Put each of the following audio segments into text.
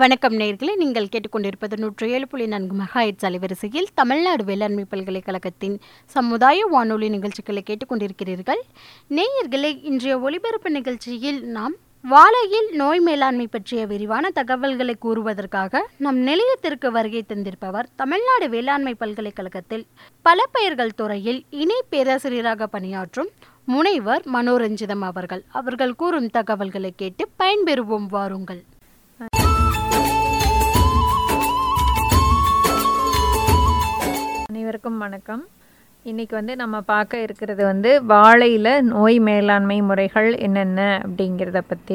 வணக்கம் நேயர்களே நீங்கள் கேட்டுக்கொண்டிருப்பது நூற்றி ஏழு புள்ளி நான்கு மெகாஹெட்ஸ் அலைவரிசையில் தமிழ்நாடு வேளாண்மை பல்கலைக்கழகத்தின் சமுதாய வானொலி நிகழ்ச்சிகளை கேட்டுக்கொண்டிருக்கிறீர்கள் நேயர்களே இன்றைய ஒலிபரப்பு நிகழ்ச்சியில் நாம் வாழையில் நோய் மேலாண்மை பற்றிய விரிவான தகவல்களை கூறுவதற்காக நம் நிலையத்திற்கு வருகை தந்திருப்பவர் தமிழ்நாடு வேளாண்மை பல்கலைக்கழகத்தில் பல பயிர்கள் துறையில் இணை பேராசிரியராக பணியாற்றும் முனைவர் மனோரஞ்சிதம் அவர்கள் அவர்கள் கூறும் தகவல்களை கேட்டு பயன்பெறுவோம் வாருங்கள் அனைவருக்கும் வணக்கம் இன்றைக்கி வந்து நம்ம பார்க்க இருக்கிறது வந்து வாழையில் நோய் மேலாண்மை முறைகள் என்னென்ன அப்படிங்கிறத பற்றி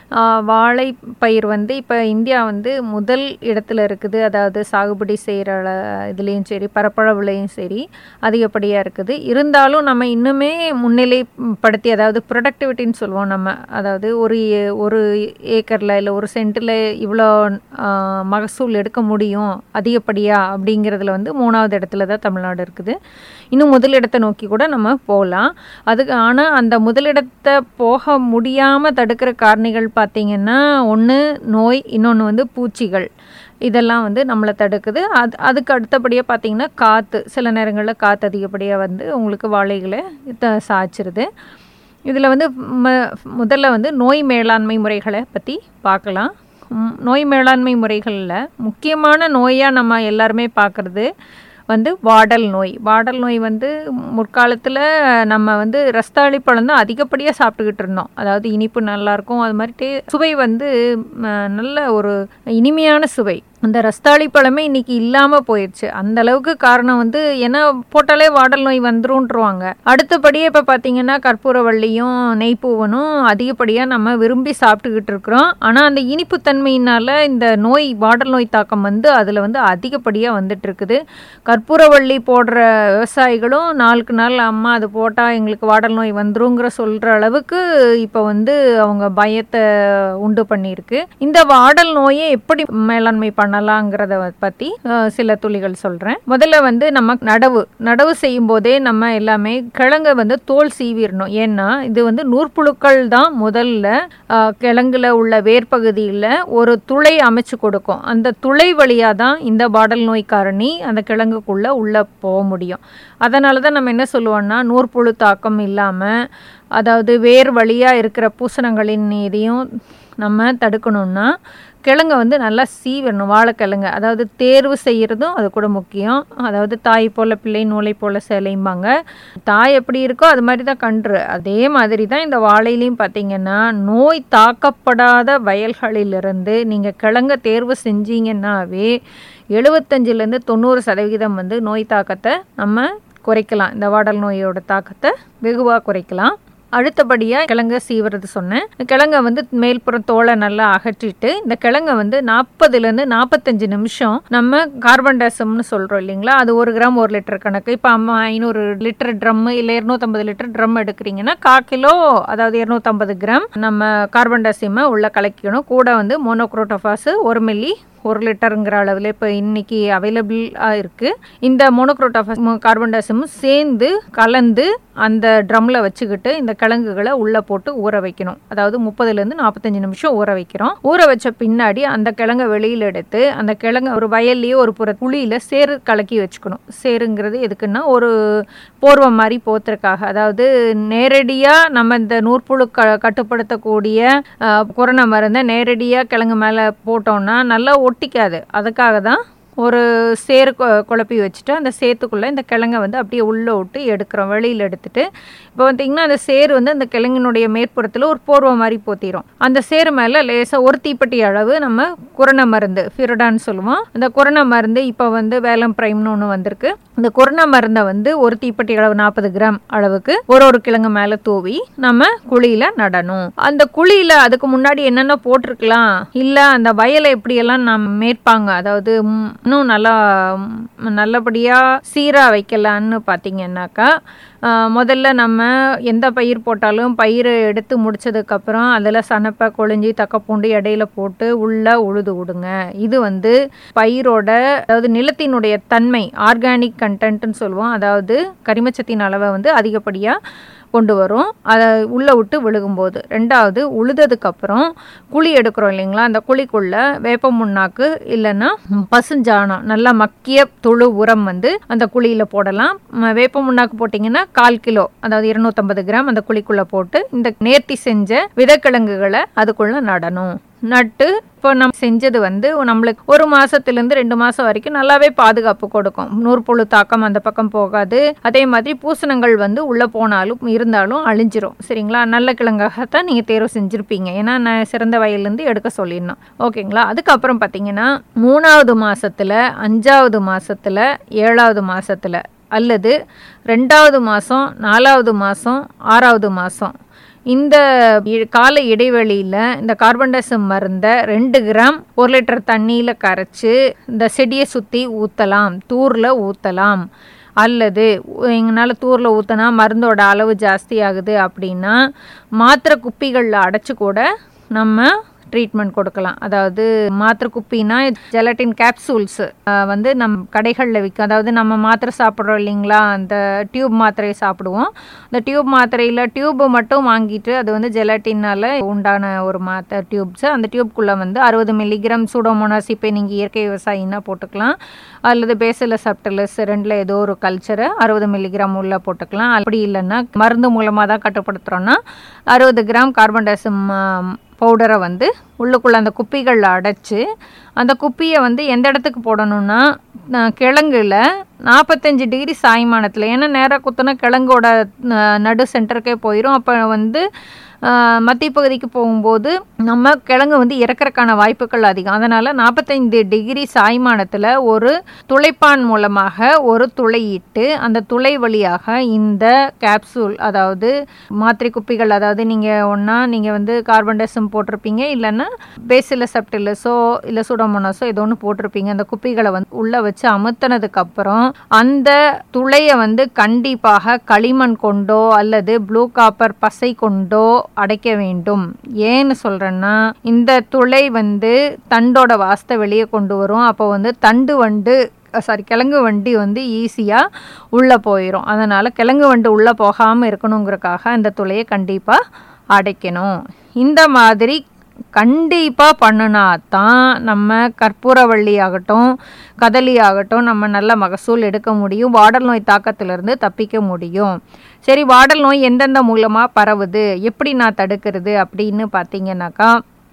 வாழை பயிர் வந்து இப்போ இந்தியா வந்து முதல் இடத்துல இருக்குது அதாவது சாகுபடி செய்கிற இதுலேயும் சரி பரப்பளவுலேயும் சரி அதிகப்படியாக இருக்குது இருந்தாலும் நம்ம இன்னுமே முன்னிலைப்படுத்தி அதாவது ப்ரொடக்டிவிட்டின்னு சொல்லுவோம் நம்ம அதாவது ஒரு ஏ- ஒரு ஏக்கரில் இல்லை ஒரு சென்ட்டில் இவ்வளோ ஆ, மகசூல் எடுக்க முடியும் அதிகப்படியாக அப்படிங்கிறதுல வந்து மூணாவது இடத்துல தான் தமிழ்நாடு இருக்குது இன்னும் முதலிடத்தை நோக்கி கூட நம்ம போகலாம் அதுக்கு ஆனால் அந்த முதலிடத்தை போக முடியாமல் தடுக்கிற காரணிகள் பார்த்திங்கன்னா ஒன்று நோய் இன்னொன்று வந்து பூச்சிகள் இதெல்லாம் வந்து நம்மளை தடுக்குது அது அதுக்கு அடுத்தபடியாக பார்த்திங்கன்னா காற்று சில நேரங்களில் காற்று அதிகப்படியாக வந்து உங்களுக்கு வாழைகளை த சாய்ச்சிருது இதில் வந்து ம முதல்ல வந்து நோய் மேலாண்மை முறைகளை பற்றி பார்க்கலாம் ம், நோய் மேலாண்மை முறைகளில் முக்கியமான நோயாக நம்ம எல்லாருமே பார்க்குறது வந்து வாடல் நோய் வாடல் நோய் வந்து முற்காலத்தில் நம்ம வந்து ரஸ்தாளி பழம் தான் அதிகப்படியாக சாப்பிட்டுக்கிட்டு இருந்தோம் அதாவது இனிப்பு நல்லாயிருக்கும் அது மாதிரி டே சுவை வந்து ம, நல்ல ஒரு இனிமையான சுவை அந்த ரஸ்தாளி பழமே இன்னைக்கு இல்லாமல் போயிடுச்சு அந்த அளவுக்கு காரணம் வந்து ஏன்னா போட்டாலே வாடல் நோய் வந்துருன்றுவாங்க அடுத்தபடியே இப்போ பார்த்தீங்கன்னா கற்பூரவள்ளியும் நெய்ப்பூவனும் அதிகப்படியாக நம்ம விரும்பி சாப்பிட்டுக்கிட்டு இருக்கிறோம் ஆனால் அந்த இனிப்புத்தன்மையினால இந்த நோய் வாடல் நோய் தாக்கம் வந்து அதில் வந்து அதிகப்படியாக வந்துட்டு இருக்குது கற்பூரவள்ளி போடுற விவசாயிகளும் நாளுக்கு நாள் அம்மா அது போட்டால் எங்களுக்கு வாடல் நோய் வந்துருங்கிற சொல்கிற அளவுக்கு இப்போ வந்து அவங்க பயத்தை உண்டு பண்ணியிருக்கு இந்த வாடல் நோயை எப்படி மேலாண்மை பண்ணலாங்கிறத பற்றி அஹ், சில துளிகள் சொல்கிறேன் முதல்ல வந்து நம்ம நடவு நடவு செய்யும் போதே நம்ம எல்லாமே கிழங்கை வந்து தோல் சீவிடணும் ஏன்னா இது வந்து நூற்புழுக்கள் தான் முதல்ல அஹ், கிழங்குல உள்ள வேர்பகுதியில் ஒரு துளை அமைச்சு கொடுக்கும் அந்த துளை வழியாக தான் இந்த பாடல் நோய் காரணி அந்த கிழங்குக்குள்ளே உள்ளே போக முடியும் அதனால தான் நம்ம என்ன சொல்லுவோம்னா நூற்புழு தாக்கம் இல்லாமல் அதாவது வேர் வழியாக இருக்கிற பூசணங்களின் இதையும் நம்ம தடுக்கணும்னா கிழங்க வந்து நல்லா சீவிடணும் வாழைக்கிழங்கு அதாவது தேர்வு செய்கிறதும் அது கூட முக்கியம் அதாவது தாய் போல பிள்ளை நூலை போல சேலைம்பாங்க தாய் எப்படி இருக்கோ அது மாதிரி தான் கன்று அதே மாதிரி தான் இந்த வாழையிலையும் பார்த்தீங்கன்னா நோய் தாக்கப்படாத வயல்களிலிருந்து நீங்கள் கிழங்க தேர்வு செஞ்சீங்கன்னாவே எழுபத்தஞ்சிலேருந்து தொண்ணூறு சதவிகிதம் வந்து நோய் தாக்கத்தை நம்ம குறைக்கலாம் இந்த வாடல் நோயோட தாக்கத்தை வெகுவாக குறைக்கலாம் அடுத்தபடியாக கிழங்க சீவுறது சொன்னேன் இந்த கிழங்க வந்து மேல்புறம் தோலை நல்லா அகற்றிட்டு இந்த கிழங்க வந்து நாற்பதுலேருந்து நாற்பத்தஞ்சு நிமிஷம் நம்ம கார்பன் டேசம்னு சொல்கிறோம் இல்லைங்களா அது ஒரு கிராம் ஒரு லிட்டர் கணக்கு இப்போ அம்மா ஐநூறு லிட்டர் ட்ரம்மு இல்லை இரநூத்தம்பது லிட்டர் ட்ரம் எடுக்கிறீங்கன்னா கா கிலோ அதாவது இரநூத்தம்பது கிராம் நம்ம கார்பன் டேசியமை உள்ள கலக்கிக்கணும் கூட வந்து மோனோக்ரோட்டோஃபாஸ் ஒரு மில்லி ஒரு லிட்டருங்கிற அளவில் இப்போ இன்னைக்கு அவைலபிளாக இருக்குது இந்த மோனோக்ரோட்டோஃபாஸ் கார்பன் டேசியமும் சேர்ந்து கலந்து அந்த ட்ரம்மில் வச்சுக்கிட்டு இந்த கிழங்குகளை உள்ளே போட்டு ஊற வைக்கணும் அதாவது முப்பதுலேருந்து நாற்பத்தஞ்சு நிமிஷம் ஊற வைக்கிறோம் ஊற வச்ச பின்னாடி அந்த கிழங்கை வெளியில் எடுத்து அந்த கிழங்கு ஒரு வயல்லையே ஒரு புற குழியில் சேறு கலக்கி வச்சுக்கணும் சேருங்கிறது எதுக்குன்னா ஒரு போர்வை மாதிரி போத்துறதுக்காக அதாவது நேரடியாக நம்ம இந்த நூற்புழு க கட்டுப்படுத்தக்கூடிய அஹ், கொரோனா மருந்தை நேரடியாக கிழங்கு மேலே போட்டோம்னா நல்லா ஒட்டிக்காது அதுக்காக தான் ஒரு சேறு கொ- குழப்பி வச்சுட்டு அந்த சேத்துக்குள்ளே இந்த கிழங்கை வந்து அப்படியே உள்ளே விட்டு எடுக்கிறோம் வெளியில் எடுத்துட்டு இப்போ பார்த்தீங்கன்னா அந்த சேறு வந்து அந்த கிழங்கினுடைய மேற்புறத்தில் ஒரு போர்வை மாதிரி போத்திரும் அந்த சேறு மேலே லேசாக ஒரு தீப்பெட்டி அளவு நம்ம கொரோனா மருந்து ஃபிரடான்னு சொல்லுவோம் அந்த கொரோனா மருந்து இப்போ வந்து வேலம் பிரைம்னு ஒன்று வந்திருக்கு இந்த கொரோனா மருந்தை வந்து ஒரு தீப்பெட்டி அளவு நாற்பது கிராம் அளவுக்கு ஒரு ஒரு கிழங்கு மேலே தூவி நம்ம குழியில் நடணும் அந்த குழியில் அதுக்கு முன்னாடி என்னென்ன போட்டிருக்கலாம் இல்லை அந்த வயலை எப்படியெல்லாம் நம்ம மேற்பாங்க அதாவது ம், இன்னும் நல்லா ம், நல்லபடியாக சீராக வைக்கலான்னு பார்த்தீங்கன்னாக்கா ஆ, முதல்ல நம்ம எந்த பயிர் போட்டாலும் பயிரை எடுத்து முடிச்சதுக்கப்புறம் அதில் சனப்பை கொழிஞ்சி தக்கப்பூண்டு இடையில போட்டு உள்ளே உழுது விடுங்க இது வந்து பயிரோட அதாவது நிலத்தினுடைய தன்மை ஆர்கானிக் கண்டென்ட்னு சொல்லுவோம் அதாவது கரிமச்சத்தின் அளவை வந்து அதிகப்படியாக கொண்டு வரும் அதை உள்ளே விட்டு விழுகும்போது ரெண்டாவது உழுததுக்கப்புறம் குழி எடுக்கிறோம் இல்லைங்களா அந்த குழிக்குள்ளே வேப்ப முன்னாக்கு இல்லைன்னா பசுஞ்சாணம் நல்லா மக்கிய தொழு உரம் வந்து அந்த குழியில் போடலாம் ம- வேப்ப முன்னாக்கு போட்டிங்கன்னா கால் கிலோ அதாவது இருநூத்தம்பது கிராம் அந்த குழிக்குள்ளே போட்டு இந்த நேர்த்தி செஞ்ச விதைக்கிழங்குகளை அதுக்குள்ளே நடணும் நட்டு இப்போ நம்ம செஞ்சது வந்து நம்மளுக்கு ஒரு மாசத்துலேருந்து ரெண்டு மாசம் வரைக்கும் நல்லாவே பாதுகாப்பு கொடுக்கும் நூற்புழு தாக்கம் அந்த பக்கம் போகாது அதே மாதிரி பூசணங்கள் வந்து உள்ளே போனாலும் இருந்தாலும் அழிஞ்சிரும் சரிங்களா நல்ல கிழங்காகத்தான் நீங்கள் தேர்வு செஞ்சுருப்பீங்க ஏன்னா நான் சிறந்த வயல்லேருந்து எடுக்க சொல்லிடணும் ஓகேங்களா அதுக்கப்புறம் பார்த்தீங்கன்னா மூணாவது மாசத்துல அஞ்சாவது மாசத்துல ஏழாவது மாசத்துல அல்லது ரெண்டாவது மாதம் நாலாவது மாதம் ஆறாவது மாதம் இந்த இ- கால இடைவெளியில் இந்த கார்பன் டை ஆக்சைடு மருந்தை ரெண்டு கிராம் ஒரு லிட்டர் தண்ணியில் கரைச்சி இந்த செடியை சுற்றி ஊற்றலாம் தூரில் ஊற்றலாம் அல்லது எங்களால் தூரில் ஊற்றினா மருந்தோட அளவு ஜாஸ்தி ஆகுது அப்படின்னா மாத்திரை குப்பிகளில் அடைச்சி கூட நம்ம ட்ரீட்மெண்ட் கொடுக்கலாம் அதாவது மாத்திரை குப்பினா ஜெலட்டின் கேப்சூல்ஸ் வந்து நம் கடைகளில் விற்கும் அதாவது நம்ம மாத்திரை சாப்பிட்றோம் இல்லைங்களா அந்த டியூப் மாத்திரையை சாப்பிடுவோம் அந்த டியூப் மாத்திரையில் டியூப்பு மட்டும் வாங்கிட்டு அது வந்து ஜெலட்டினால் உண்டான ஒரு மாத்திரை டியூப்ஸ் அந்த டியூப்குள்ளே வந்து அறுபது மில்லிகிராம் சூடோமோனாஸ் இப்போ நீங்கள் இயற்கை விவசாயின்னா போட்டுக்கலாம் அல்லது பேசில சப்டலஸ் ரெண்டில் ஏதோ ஒரு கல்ச்சரை அறுபது மில்லிகிராம் உள்ளே போட்டுக்கலாம் அப்படி இல்லைன்னா மருந்து மூலமாக தான் கட்டுப்படுத்துகிறோன்னா அறுபது கிராம் கார்பன் டை ஆக்சைடு பவுடரை வந்து உள்ளுக்குள்ளே அந்த குப்பிகளில் அடைச்சி அந்த குப்பியை வந்து எந்த இடத்துக்கு போடணும்னா நான் கிழங்குல நாற்பத்தஞ்சு டிகிரி சாய்மானத்தில் ஏன்னா நேராக குத்துனா கிழங்கோட அஹ், நடு சென்டருக்கே போயிடும் அப்போ வந்து அஹ், மத்திய பகுதிக்கு போகும்போது நம்ம கிழங்கு வந்து இறக்கறக்கான வாய்ப்புகள் அதிகம் அதனால் நாற்பத்தைந்து டிகிரி சாய்மானத்தில் ஒரு துளைப்பான் மூலமாக ஒரு துளையிட்டு அந்த துளை வழியாக இந்த கேப்சூல் அதாவது மாத்திரை குப்பிகள் அதாவது நீங்கள் ஒன்றா நீங்கள் வந்து கார்பன் டெசம் போட்டிருப்பீங்க இல்லைன்னா பேசில செப்டிலஸோ இல்லை சுடோமோனாஸோ ஏதோ ஒன்று போட்டிருப்பீங்க அந்த குப்பிகளை வந்து உள்ளே வச்சு அமுத்தினதுக்கு அப்புறம் அந்த துளையை வந்து கண்டிப்பாக களிமண் கொண்டோ அல்லது ப்ளூ காப்பர் பசை கொண்டோ அடைக்க வேண்டும் ஏன்னு சொல்கிறேன்னா இந்த துளை வந்து தண்டோட வாசத்தை வெளியே கொண்டு வரும் அப்போ வந்து தண்டு வண்டு சாரி கிழங்கு வண்டி வந்து ஈஸியாக உள்ளே போயிடும் அதனால் கிழங்கு வண்டு உள்ளே போகாமல் இருக்கணுங்கிறக்காக இந்த துளையை கண்டிப்பாக அடைக்கணும் இந்த மாதிரி கண்டிப்பாக பண்ணினா தான் நம்ம கற்பூரவள்ளி ஆகட்டும் கதலி ஆகட்டும் நம்ம நல்ல மகசூல் எடுக்க முடியும் வாடல் நோய் தாக்கத்திலிருந்து தப்பிக்க முடியும் சரி வாடல் நோய் எந்தெந்த மூலமாக பரவுது எப்படி நான் தடுக்கிறது அப்படின்னு பார்த்தீங்கன்னாக்கா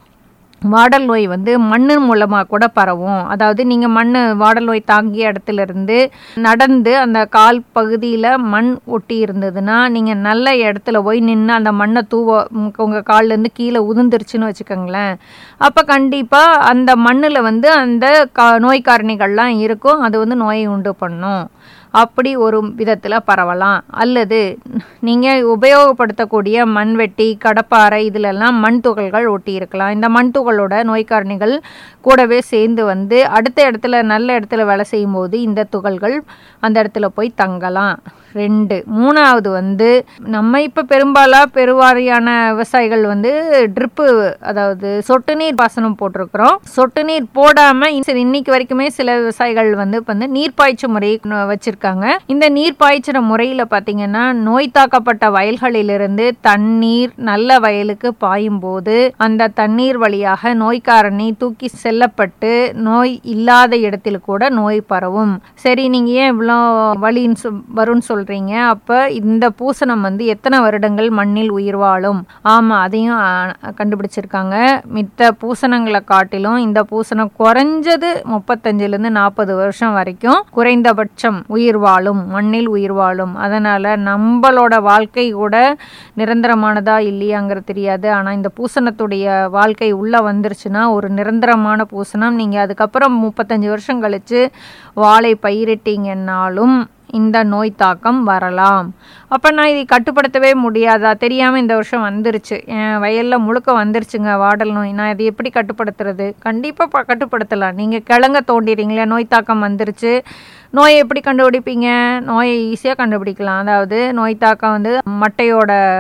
வாடல் நோய் வந்து மண்ணு மூலமாக கூட பரவும் அதாவது நீங்கள் மண் வாடல் நோய் தாங்கிய இடத்துல இருந்து நடந்து அந்த கால் பகுதியில் மண் ஒட்டி இருந்ததுன்னா நீங்கள் நல்ல இடத்துல போய் நின்று அந்த மண்ணை தூவ உங்கள் கால்லேருந்து கீழே உதிர்ந்துருச்சுன்னு வச்சுக்கோங்களேன் அப்போ கண்டிப்பாக அந்த மண்ணில் வந்து அந்த கா நோய் காரணிகள்லாம் இருக்கும் அது வந்து நோயை உண்டு பண்ணும் அப்படி ஒரு விதத்தில் பரவலாம் அல்லது நீங்கள் உபயோகப்படுத்தக்கூடிய மண்வெட்டி கடப்பாறை இதிலெல்லாம் மண் துகள்கள் ஒட்டி இருக்கலாம் இந்த மண் துகளோட நோய்க்காரணிகள் கூடவே சேர்ந்து வந்து அடுத்த இடத்துல நல்ல இடத்துல வேலை செய்யும்போது இந்த துகள்கள் அந்த இடத்துல போய் தங்கலாம் ரெண்டு மூணாவது வந்து நம்ம இப்போ பெரும்பாலாக பெருவாரியான விவசாயிகள் வந்து ட்ரிப்பு அதாவது சொட்டு நீர் பாசனம் போட்டிருக்கிறோம் சொட்டு நீர் போடாமல் இன்னைக்கு வரைக்குமே சில விவசாயிகள் வந்து இப்ப வந்து நீர் பாய்ச்சு முறை வச்சிருக்காங்க இந்த நீர் பாய்ச்சுற முறையில் பார்த்தீங்கன்னா நோய் தாக்கப்பட்ட வயல்களிலிருந்து தண்ணீர் நல்ல வயலுக்கு பாயும் போது அந்த தண்ணீர் வழியாக நோய்க்காரணி தூக்கி செல்லப்பட்டு நோய் இல்லாத இடத்தில் கூட நோய் பரவும் சரி நீங்க ஏன் இவ்வளோ வலின்னு சொ- வரும்னு சொல்றீங்க அப்ப இந்த பூசணம் வந்து எத்தனை வருடங்கள் மண்ணில் உயிர் வாழும் ஆமா அதையும் ஆ, கண்டுபிடிச்சிருக்காங்க மித்த பூசணங்களை காட்டிலும் இந்த பூசணம் குறைஞ்சது முப்பத்தஞ்சுலேருந்து நாற்பது வருஷம் வரைக்கும் குறைந்தபட்சம் உயிர் வாழும் மண்ணில் உயிர் வாழும் அதனால நம்மளோட வாழ்க்கை கூட நிரந்தரமானதா இல்லையாங்கிறது தெரியாது ஆனா இந்த பூசணத்துடைய வாழ்க்கை உள்ள வந்துருச்சுன்னா ஒரு நிரந்தரமான பூசணம் நீங்க அதுக்கப்புறம் முப்பத்தஞ்சு வருஷம் கழிச்சு வாழை பயிரிட்டீங்கன்னாலும் இந்த நோய் தாக்கம் வரலாம் அப்போ நான் இதை கட்டுப்படுத்தவே முடியாதா தெரியாமல் இந்த வருஷம் வந்துருச்சு என் வயலில் முழுக்க வந்துருச்சுங்க வாடல் நோய் நான் இதை எப்படி கட்டுப்படுத்துறது கண்டிப்பாக கட்டுப்படுத்தலாம் நீங்கள் கிழங்க தோண்டிடுறீங்களே நோய் தாக்கம் வந்துருச்சு நோயை எப்படி கண்டுபிடிப்பீங்க நோயை ஈஸியாக கண்டுபிடிக்கலாம் அதாவது நோய் தாக்கம் வந்து மட்டையோட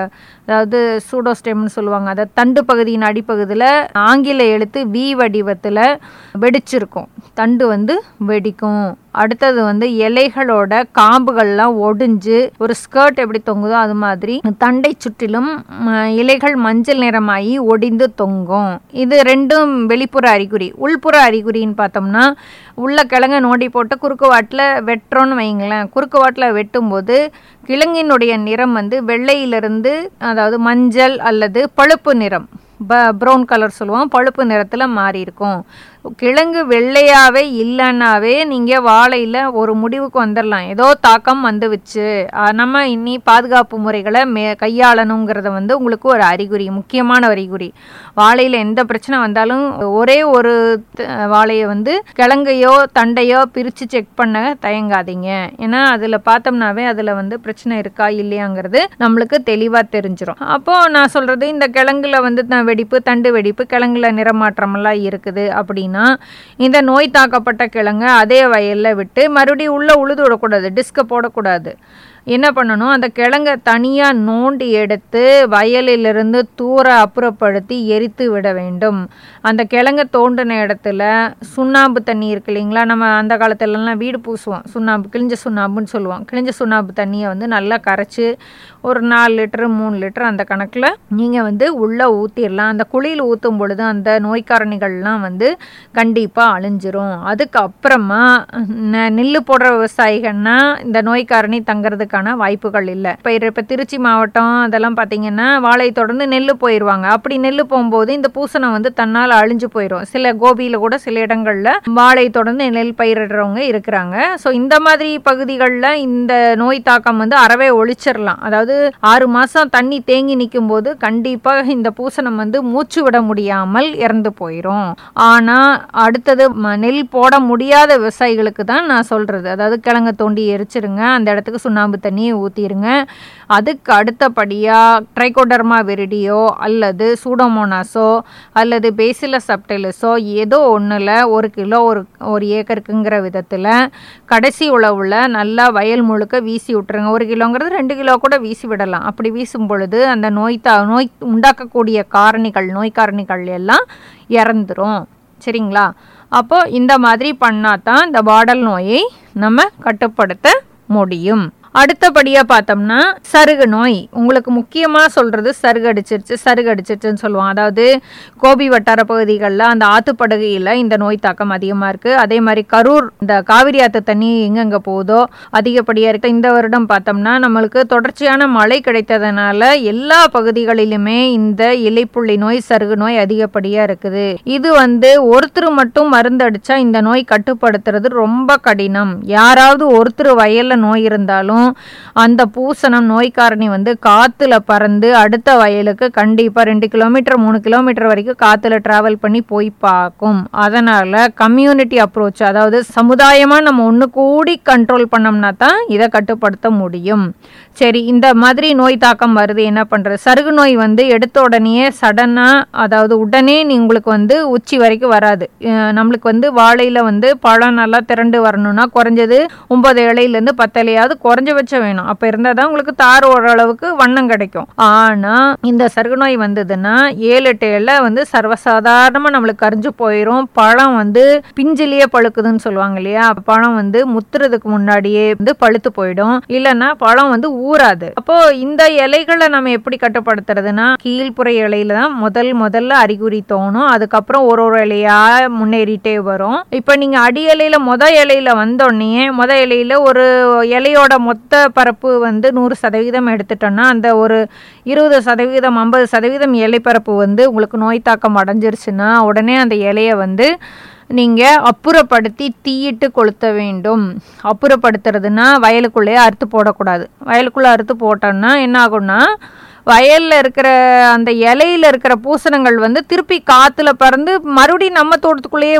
அதாவது சூடோஸ்டெம்னு சொல்லுவாங்க அதை தண்டு பகுதியின் அடிப்பகுதியில் ஆங்கில எழுத்து வி வடிவத்தில் வெடிச்சிருக்கும் தண்டு வந்து வெடிக்கும் அடுத்தது வந்து இலைகளோட காம்புகள்லாம் ஒடிஞ்சு ஒரு ஸ்கர்ட் எப்படி தொங்குதோ அது மாதிரி தண்டை சுற்றிலும் ம, இலைகள் மஞ்சள் நிறமாகி ஒடிந்து தொங்கும் இது ரெண்டும் வெளிப்புற அறிகுறி உள்புற அறிகுறின்னு பார்த்தோம்னா உள்ள கிழங்க நோண்டி போட்டு குறுக்கு வாட்டில் வெட்டுறோன்னு வைங்களேன் குறுக்கு வாட்டில் வெட்டும்போது கிழங்கினுடைய நிறம் வந்து வெள்ளையிலிருந்து அதாவது மஞ்சள் அல்லது பழுப்பு நிறம் ப ப்ரௌன் கலர் சொல்லுவோம் பழுப்பு நிறத்தில் மாறி இருக்கும் கிழங்கு வெள்ளையாவே இல்லைன்னாவே நீங்கள் வாழையில் ஒரு முடிவுக்கு வந்துடலாம் ஏதோ தாக்கம் வந்துவிச்சு ஆஹ் நம்ம இனி பாதுகாப்பு முறைகளை மே கையாளணுங்கிறத வந்து உங்களுக்கு ஒரு அறிகுறி முக்கியமான அறிகுறி வாழையில் எந்த பிரச்சனை வந்தாலும் ஒரே ஒரு த- வாழையை வந்து கிழங்கையோ தண்டையோ பிரித்து செக் பண்ண தயங்காதீங்க ஏன்னா அதில் பார்த்தோம்னாவே அதில் வந்து பிரச்சனை இருக்கா இல்லையாங்கிறது நம்மளுக்கு தெளிவாக தெரிஞ்சிடும் அப்போது நான் சொல்கிறது இந்த கிழங்குல வந்து த- வெடிப்பு தண்டு வெடிப்பு கிழங்குல நிறமாற்றமெல்லாம் இருக்குது அப்படின்னா இந்த நோய் தாக்கப்பட்ட கிழங்கை அதே வயலில் விட்டு மறுபடியும் உள்ளே உழுது விடக்கூடாது டிஸ்கை போடக்கூடாது என்ன பண்ணணும் அந்த கிழங்கை தனியாக நோண்டி எடுத்து வயலிலிருந்து தூர அப்புறப்படுத்தி எரித்து விட வேண்டும் அந்த கிழங்கை தோண்டின இடத்துல சுண்ணாம்பு தண்ணி இருக்கு இல்லைங்களா நம்ம அந்த காலத்துலலாம் வீடு பூசுவோம் சுண்ணாம்பு கிழிஞ்ச சுண்ணாம்புன்னு சொல்லுவோம் கிழிஞ்ச சுண்ணாம்பு தண்ணியை வந்து நல்லா கரைச்சி ஒரு நாலு லிட்டரு மூணு லிட்டர் அந்த கணக்கில் நீங்கள் வந்து உள்ளே ஊற்றிடலாம் அந்த குழியில் ஊற்றும் பொழுது அந்த நோய்க்காரணிகள்லாம் வந்து கண்டிப்பாக அழிஞ்சிரும் அதுக்கப்புறமா ந- நெல்லு போடுற விவசாயிகள்னா இந்த நோய்க்காரணி தங்கறதுக்கான வாய்ப்புகள் இல்லை இப்போ இப்போ திருச்சி மாவட்டம் அதெல்லாம் பார்த்தீங்கன்னா வாழை தொடர்ந்து நெல் போயிடுவாங்க அப்படி நெல் போகும்போது இந்த பூசணம் வந்து தன்னால் அழிஞ்சு போயிடும் சில கோபியில் கூட சில இடங்களில் வாழை தொடர்ந்து நெல் பயிரிடுறவங்க இருக்கிறாங்க ஸோ இந்த மாதிரி பகுதிகளில் இந்த நோய் தாக்கம் வந்து அறவே ஒழிச்சிடலாம் அதாவது ஆறு மாதம் தண்ணி தேங்கி நிற்கும் போது கண்டிப்பாக இந்த பூசணம் வந்து மூச்சு விட முடியாமல் இறந்து போயிடும் ஆனால் அடுத்தது ம- நெல் போட முடியாத விவசாயிகளுக்கு தான் நான் சொல்கிறது அதாவது கிழங்க தோண்டி எரிச்சிருங்க அந்த இடத்துக்கு சுண்ணாம்பு தண்ணியை ஊற்றிடுங்க அதுக்கு அடுத்தபடியாக ட்ரைகோடர்மா வெரிடியோ அல்லது சூடோமோனாஸோ அல்லது பேசிலஸ் சப்டைலஸோ ஏதோ ஒன்றில் ஒரு கிலோ ஒரு ஒரு ஏக்கருக்குங்கிற விதத்தில் கடைசி உழவுல நல்லா வயல் முழுக்க வீசி விட்டுருங்க ஒரு கிலோங்கிறது ரெண்டு கிலோ கூட வீசி விடலாம் அப்படி வீசும் பொழுது அந்த நோய் தா நோய் உண்டாக்கக்கூடிய காரணிகள் நோய் காரணிகள் எல்லாம் இறந்துரும் சரிங்களா அப்போ இந்த மாதிரி பண்ணால் தான் இந்த வாடல் நோயை நம்ம கட்டுப்படுத்த முடியும் அடுத்தபடியாக பார்த்தோம்னா சருகு நோய் உங்களுக்கு முக்கியமாக சொல்கிறது சருகு அடிச்சிருச்சு சருகு அடிச்சிருச்சுன்னு சொல்லுவோம் அதாவது கோபி வட்டார பகுதிகளில் அந்த ஆற்றுப்படுகையில் இந்த நோய் தாக்கம் அதிகமாக இருக்குது அதே மாதிரி கரூர் இந்த காவிரி ஆற்று தண்ணி எங்கெங்கே போகுதோ அதிகப்படியாக இருக்கு இந்த வருடம் பார்த்தோம்னா நம்மளுக்கு தொடர்ச்சியான மழை கிடைத்ததுனால எல்லா பகுதிகளிலுமே இந்த இலைப்புள்ளி நோய் சருகு நோய் அதிகப்படியாக இருக்குது இது வந்து ஒருத்தர் மட்டும் மருந்து அடிச்சா இந்த நோய் கட்டுப்படுத்துறது ரொம்ப கடினம் யாராவது ஒருத்தர் வயல்ல நோய் இருந்தாலும் அந்த பூசணம் நோய்க்காரணி வந்து காத்துல பறந்து அடுத்த வயலுக்கு கண்டிப்பா ரெண்டு கிலோமீட்டர் மூணு கிலோமீட்டர் வரைக்கும் காத்துல டிராவல் பண்ணி போய் பார்க்கும் அதனால கம்யூனிட்டி அப்ரோச் அதாவது சமுதாயமா நம்ம ஒன்று கூடி கண்ட்ரோல் பண்ணோம்னா தான் இதை கட்டுப்படுத்த முடியும் சரி இந்த மாதிரி நோய் தாக்கம் வருது என்ன பண்றது சருகு நோய் வந்து எடுத்த உடனே சடனா அதாவது உடனே நீ உங்களுக்கு வந்து உச்சி வரைக்கும் வராது அஹ் நம்மளுக்கு வந்து வாழையில வந்து பழம் நல்லா திரண்டு வரணும்னா குறைஞ்சது ஒன்பது இலையிலேருந்து பத்து இலையாவது குறைஞ்சபட்சம் வேணும் அப்போ இருந்தால் தான் உங்களுக்கு தார் ஓரளவுக்கு வண்ணம் கிடைக்கும் ஆனால் இந்த சருகு நோய் வந்ததுன்னா ஏழு எட்டு இலை வந்து சர்வசாதாரணமாக நம்மளுக்கு கரிஞ்சு போயிடும் பழம் வந்து பிஞ்சிலேயே பழுக்குதுன்னு சொல்லுவாங்க இல்லையா பழம் வந்து முத்துறதுக்கு முன்னாடியே வந்து பழுத்து போயிடும் இல்லைன்னா பழம் வந்து ஊறாது அப்போ இந்த இலைகளை நம்ம எப்படி கட்டுப்படுத்துறதுன்னா கீழ்ப்புற இலையில தான் முதல் முதல்ல அறிகுறி தோணும் அதுக்கப்புறம் ஒரு ஒரு இலையா முன்னேறிட்டே வரும் இப்போ நீங்க அடி இலையில முத இலையில வந்தோடனே முத இலையில ஒரு இலையோட மொத்த பரப்பு வந்து நூறு சதவீதம் எடுத்துட்டோம்னா அந்த ஒரு இருபது சதவீதம் ஐம்பது சதவீதம் இலைப்பரப்பு வந்து உங்களுக்கு நோய் தாக்கம் அடைஞ்சிருச்சுன்னா உடனே அந்த இலையை வந்து நீங்கள் அப்புறப்படுத்தி தீயிட்டு கொளுத்த வேண்டும் அப்புறப்படுத்துறதுன்னா வயலுக்குள்ளேயே அறுத்து போடக்கூடாது வயலுக்குள்ளே அறுத்து போட்டோம்னா என்ன ஆகும்னா வயலில் இருக்கிற அந்த இலையில இருக்கிற பூசணங்கள் வந்து திருப்பி காற்றுல பறந்து மறுபடியும் நம்ம தோட்டத்துக்குள்ளேயே வரும்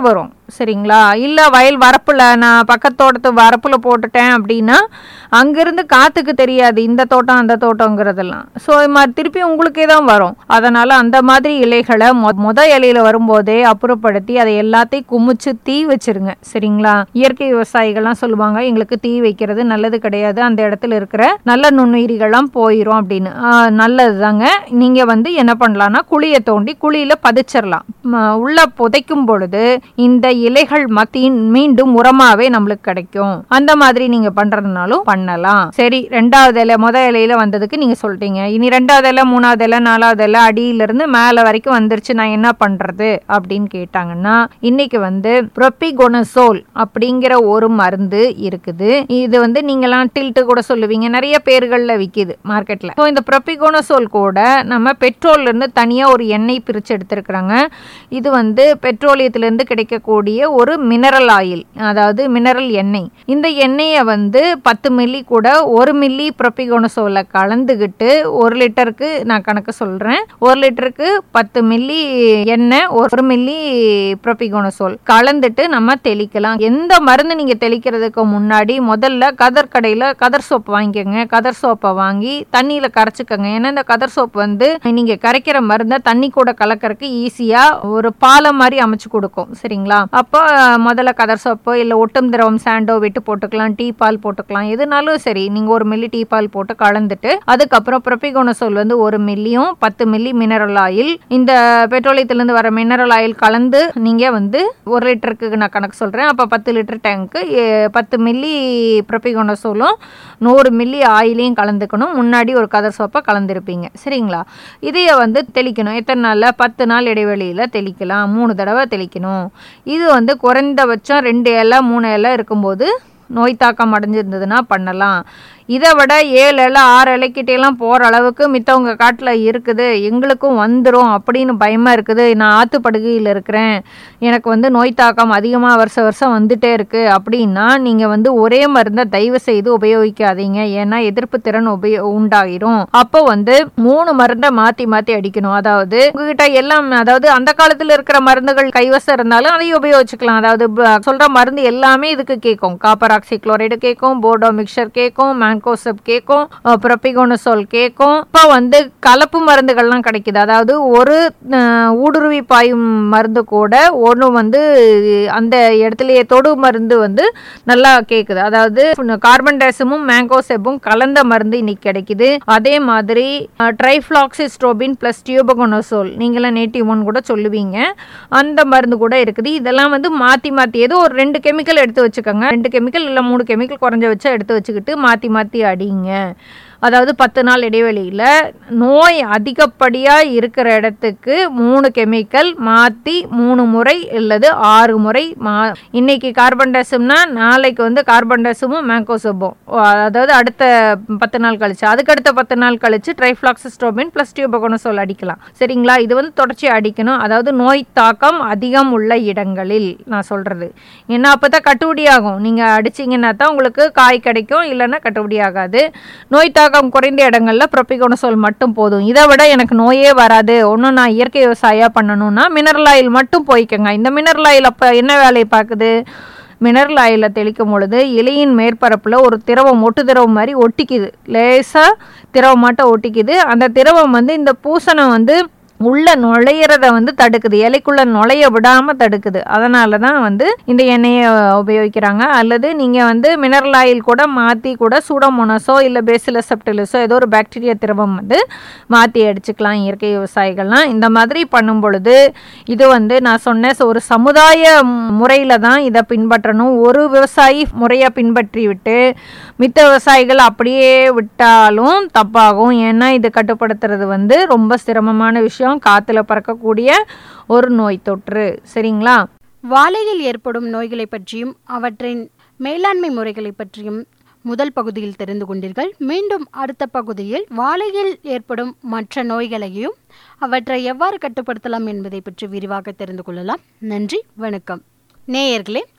சரிங்களா இல்லை வயல் வரப்பில் நான் பக்கத்தோட்டத்து வரப்பில் போட்டுட்டேன் அப்படின்னா அங்கேருந்து காற்றுக்கு தெரியாது இந்த தோட்டம் அந்த தோட்டங்கிறதெல்லாம் ஸோ இது மாதிரி திருப்பி உங்களுக்கே தான் வரும் அதனால் அந்த மாதிரி இலைகளை மொ மொத இலையில வரும்போதே அப்புறப்படுத்தி அதை எல்லாத்தையும் குமிச்சு தீ வச்சிருங்க சரிங்களா இயற்கை விவசாயிகள்லாம் சொல்லுவாங்க எங்களுக்கு தீ வைக்கிறது நல்லது கிடையாது அந்த இடத்துல இருக்கிற நல்ல நுண்ணுயிரிகள்லாம் போயிடும் அப்படின்னு ஆஹ் நல்லது தாங்க நீங்கள் வந்து என்ன பண்ணலாம்னா குழியை தோண்டி குழியில் பதிச்சிடலாம் ம, உள்ள புதைக்கும் பொழுது இந்த இலைகள் மத்தியின் மீண்டும் உரமாவே நம்மளுக்கு கிடைக்கும் அந்த மாதிரி நீங்க பண்றதுனாலும் பண்ணலாம் சரி ரெண்டாவது இலை முத இலையில வந்ததுக்கு நீங்க சொல்லிட்டீங்க இனி ரெண்டாவது இலை மூணாவது இலை நாலாவது இலை அடியில இருந்து மேல வரைக்கும் வந்துருச்சு நான் என்ன பண்றது அப்படின்னு கேட்டாங்கன்னா இன்னைக்கு வந்து ப்ரொபிகோனசோல் அப்படிங்கிற ஒரு மருந்து இருக்குது இது வந்து நீங்களாம் டில்ட்டு கூட சொல்லுவீங்க நிறைய பேர்கள்ல விக்குது மார்க்கெட்ல ஸோ இந்த ப்ரொபிகோனசோல் கூட நம்ம பெட்ரோல்ல இருந்து தனியா ஒரு எண்ணெய் பிரிச்சு எடுத்திருக்கிறாங்க இது வந்து பெட்ரோலியத்திலிருந்து கிடைக்கக்கூடிய ஒரு மினரல் ஆயில் அதாவது மினரல் எண்ணெய் இந்த எண்ணெயை வந்து பத்து மில்லி கூட ஒரு மில்லி ப்ரொபிகோனசோல கலந்துக்கிட்டு ஒரு லிட்டருக்கு நான் கணக்கு சொல்றேன் ஒரு லிட்டருக்கு பத்து மில்லி எண்ணெய் ஒரு மில்லி ப்ரொபிகோனசோல் கலந்துட்டு நம்ம தெளிக்கலாம் எந்த மருந்து நீங்க தெளிக்கிறதுக்கு முன்னாடி முதல்ல கதர் கடையில கதர் சோப் வாங்கிக்கோங்க கதர் சோப்பை வாங்கி தண்ணியில கரைச்சிக்கோங்க ஏன்னா இந்த கதர் சோப் வந்து நீங்க கரைக்கிற மருந்தை தண்ணி கூட கலக்கறதுக்கு ஈஸியா ஒரு பாலம் மாதிரி அமைச்சு கொடுக்கும் சரிங்களா அப்போ முதல்ல கதர் சோப்பு இல்ல ஒட்டும் திரவம் சாண்டோ விட்டு போட்டுக்கலாம் டீ பால் போட்டுக்கலாம் எதுனாலும் சரி நீங்க ஒரு மில்லி டீ பால் போட்டு கலந்துட்டு அதுக்கப்புறம் ப்ரொபிகோனசோல் வந்து ஒரு மில்லியும் பத்து மில்லி மினரல் ஆயில் இந்த பெட்ரோலியத்திலிருந்து வர மினரல் ஆயில் கலந்து நீங்க வந்து ஒரு லிட்டருக்கு நான் கணக்கு சொல்றேன் அப்ப பத்து லிட்டர் டேங்க்கு பத்து மில்லி ப்ரொபிகோனசோலும் நூறு மில்லி ஆயிலையும் கலந்துக்கணும் முன்னாடி ஒரு கதர் சோப்பை கலந்துருப்பீங்க சரிங்களா இதைய வந்து தெளிக்கணும் எத்தனை நாளில் பத்து நாள் இடைவெளியில் தெளிக்கலாம் மூணு தடவை தெளிக்கணும் இது வந்து குறைந்தபட்சம் ரெண்டு இலை மூணு இலை இருக்கும்போது நோய் தாக்கம் அடைஞ்சிருந்ததுன்னா பண்ணலாம் இதை விட ஏழு இலை ஆறு இலைக்கிட்டேலாம் போகிற அளவுக்கு மித்தவங்க காட்டில் இருக்குது எங்களுக்கும் வந்துடும் அப்படின்னு பயமாக இருக்குது நான் ஆற்றுப்படுகையில் இருக்கிறேன் எனக்கு வந்து நோய் தாக்கம் அதிகமாக வருஷ வருஷம் வந்துட்டே இருக்குது அப்படின்னா நீங்கள் வந்து ஒரே மருந்தை தயவு செய்து உபயோகிக்காதீங்க ஏன்னா எதிர்ப்பு திறன் உபயோ உண்டாகிரும் அப்போ வந்து மூணு மருந்தை மாற்றி மாற்றி அடிக்கணும் அதாவது உங்ககிட்ட எல்லாம் அதாவது அந்த காலத்தில் இருக்கிற மருந்துகள் கைவசம் இருந்தாலும் அதையும் உபயோகிச்சுக்கலாம் அதாவது ப- சொல்ற மருந்து எல்லாமே இதுக்கு கேட்கும் காப்பர் ஆக்சி குளோரைடு கேட்கும் போர்டோ மிக்சர் கேட்கும் மேன்கோசப் கேட்கும் ப்ரொபிகோனசோல் கேட்கும் இப்போ வந்து கலப்பு மருந்துகள்லாம் கிடைக்குது அதாவது ஒரு அஹ், ஊடுருவி பாயும் மருந்து கூட ஒன்று வந்து அந்த இடத்துலயே தொடு மருந்து வந்து நல்லா கேட்குது அதாவது கார்பன் டேசமும் மேங்கோசெப்பும் கலந்த மருந்து இன்னைக்கு கிடைக்குது அதே மாதிரி ட்ரைஃப்ளாக்சிஸ்ட்ரோபின் ப்ளஸ் டியூபகோனோசோல் நீங்களாம் நேட்டிவ் ஒன் கூட சொல்லுவீங்க அந்த மருந்து கூட இருக்குது இதெல்லாம் வந்து மாற்றி மாற்றி ஏதோ ஒரு ரெண்டு கெமிக்கல் எடுத்து வச்சுக்கோங்க ரெண்டு கெமிக்கல் இல்லை மூணு கெமிக்கல் குறைஞ்ச வச்சா எடுத்து வச்சுக்கிட்டு மாற்றி மாற்றி அடிங்க அதாவது பத்து நாள் இடைவெளியில் நோய் அதிகப்படியாக இருக்கிற இடத்துக்கு மூணு கெமிக்கல் மாற்றி மூணு முறை இல்லது ஆறு முறை மா இன்னைக்கு கார்பன் டேசம்னா நாளைக்கு வந்து கார்பன் டேசமும் மேங்கோசோபும் அதாவது அடுத்த பத்து நாள் கழிச்சு அதுக்கு அடுத்த பத்து நாள் கழிச்சு ட்ரைஃப்ளாக்சிஸ்ட்ரோபின் ப்ளஸ் டியூபகோனசோல் அடிக்கலாம் சரிங்களா இது வந்து தொடர்ச்சி அடிக்கணும் அதாவது நோய் தாக்கம் அதிகம் உள்ள இடங்களில் நான் சொல்கிறது ஏன்னா அப்போ தான் கட்டுப்படி ஆகும் நீங்கள் அடிச்சிங்கன்னா தான் உங்களுக்கு காய் கிடைக்கும் இல்லைன்னா கட்டுப்படி ஆகாது நோய் தாக்கம் குறைந்த இடங்களில் ப்ரொபிகோனசோல் மட்டும் போதும் இதை விட எனக்கு நோயே வராது ஒன்றும் நான் இயற்கை விவசாயம் பண்ணணும்னா மினரல் ஆயில் மட்டும் போய்க்கோங்க இந்த மினரல் ஆயில் அப்போ என்ன வேலையை பார்க்குது மினரல் ஆயிலை தெளிக்கும் பொழுது இலையின் மேற்பரப்பில் ஒரு திரவம் ஒட்டு திரவம் மாதிரி ஒட்டிக்குது லேசாக திரவமாட்டம் ஒட்டிக்குது அந்த திரவம் வந்து இந்த பூசணம் வந்து உள்ள நுழையிறத வந்து தடுக்குது இலைக்குள்ள நுழைய விடாம தடுக்குது அதனால தான் வந்து இந்த எண்ணெயை உபயோகிக்கிறாங்க அல்லது நீங்க வந்து மினரல் ஆயில் கூட மாத்தி கூட சூடமோனஸோ இல்ல பேசிலஸ் செப்டிலஸோ ஏதோ ஒரு பாக்டீரியா திரவம் வந்து மாத்தி அடிச்சுக்கலாம் இயற்கை விவசாயிகள்லாம் இந்த மாதிரி பண்ணும் பொழுது இது வந்து நான் சொன்ன so ஒரு சமுதாய முறையில தான் இதை பின்பற்றணும் ஒரு விவசாயி முறையை பின்பற்றி விட்டு மித்த விவசாயிகள் அப்படியே விட்டாலும் தப்பாகும் ஏன்னா இது கட்டுப்படுத்துறது வந்து ரொம்ப சிரமமான விஷயம் காத்துல பறக்கக்கூடிய ஒரு நோய் தொற்று சரிங்களா வாழையில் ஏற்படும் நோய்களை பற்றியும் அவற்றின் மேலாண்மை முறைகளை பற்றியும் முதல் பகுதியில் தெரிந்து கொண்டீர்கள் மீண்டும் அடுத்த பகுதியில் வாழையில் ஏற்படும் மற்ற நோய்களையும் அவற்றை எவ்வாறு கட்டுப்படுத்தலாம் என்பதை பற்றி விரிவாக தெரிந்து கொள்ளலாம் நன்றி வணக்கம் நேயர்களே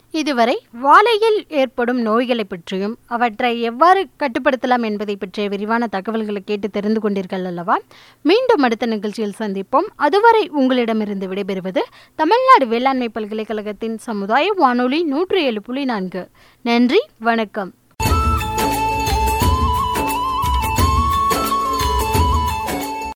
இதுவரை வாழையில் ஏற்படும் நோய்களை பற்றியும் அவற்றை எவ்வாறு கட்டுப்படுத்தலாம் என்பதை பற்றிய விரிவான தகவல்களை கேட்டு தெரிந்து கொண்டீர்கள் அல்லவா மீண்டும் அடுத்த நிகழ்ச்சியில் சந்திப்போம் அதுவரை உங்களிடமிருந்து விடைபெறுவது தமிழ்நாடு வேளாண்மை பல்கலைக்கழகத்தின் சமுதாய வானொலி நூற்றி ஏழு புள்ளி நான்கு நன்றி வணக்கம்